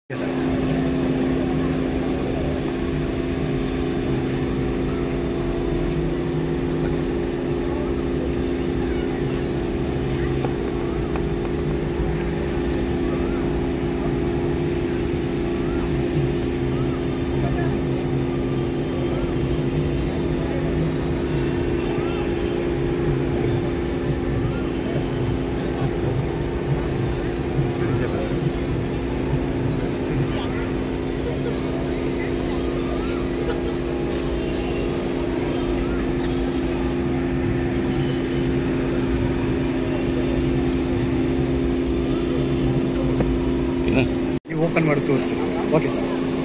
ನೀವು ಓಪನ್ ಮಾಡಿ ತೋರಿಸಿ ಓಕೆ ಸರ್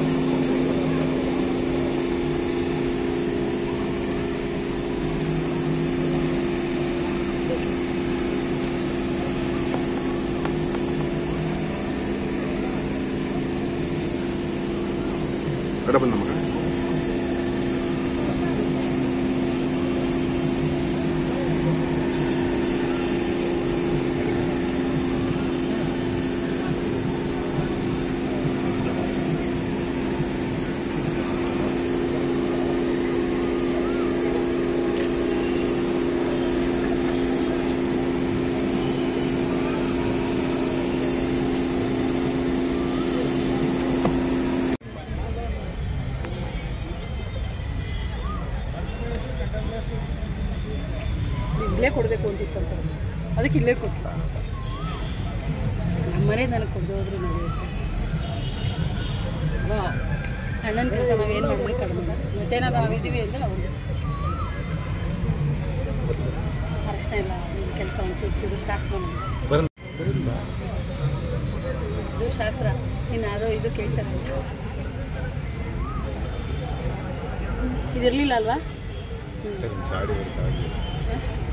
ಕಡೆ ಬಂದ ಮಗ ಇಲ್ಲೇ ಕೊಡಬೇಕು ಅಂತಿತ್ತು ಅಂತ ಅದಕ್ಕೆ ಇಲ್ಲೇ ಕೊಟ್ಟು ನಮ್ಮ ಮನೆ ನನಗೆ ಕೊಡದೆ ಹೋದ್ರು ನಡೆಯುತ್ತೆ ಅಲ್ವಾ ಅಣ್ಣನ ಕೆಲಸ ನಾವೇನು ಮಾಡಿದ್ರು ಕಡಿಮೆ ಮತ್ತೇನಾದ್ರು ನಾವು ಇದ್ದೀವಿ ಅಂದರೆ ನಾವು ಅರಶಿನ ಇಲ್ಲ ಕೆಲಸ ಒಂದು ಚೂರು ಚೂರು ಶಾಸ್ತ್ರ ಮಾಡಿ ಇದು ಶಾಸ್ತ್ರ ಇನ್ನು ಅದು ಇದು ಕೇಳ್ತಾರೆ ಇದಿರಲಿಲ್ಲ ಅಲ್ವಾ ಗಾಡಿ ಬರ್ತಾ